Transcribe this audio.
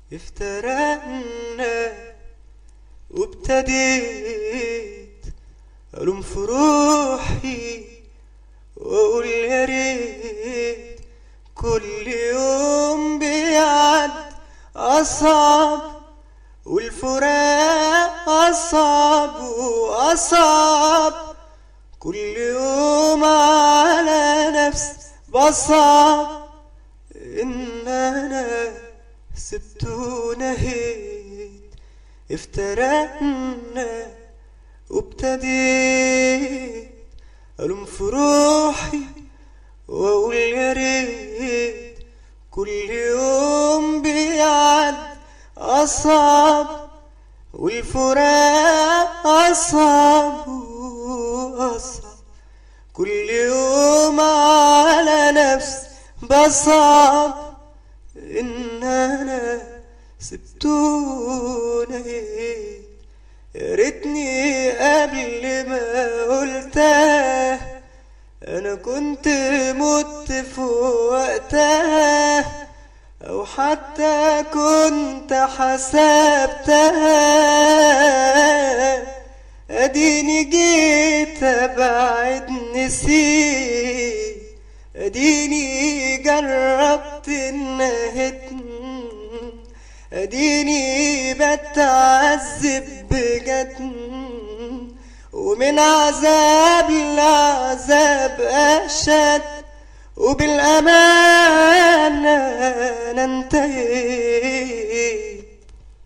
افترقنا وابتديت ألوم في روحي وأقول يا ريت كل يوم بيعد أصعب والفراق أصعب وأصعب كل يوم على نفسي بصعب إن أنا سبت ونهيت افترقنا وابتديت ألوم في روحي وأقول يا ريت كل يوم بيعد أصعب والفراق أصعب وأصعب كل يوم على نفسي بصعب إن أنا سبتوني يا ريتني قبل ما قلتها أنا كنت مت في وقتها أو حتى كنت حسبتها أديني جيت أبعد نسيت أديني جربت إنها أديني بتعذب بجد ومن عذاب لعذاب أشد وبالأمانة أنا انتهيت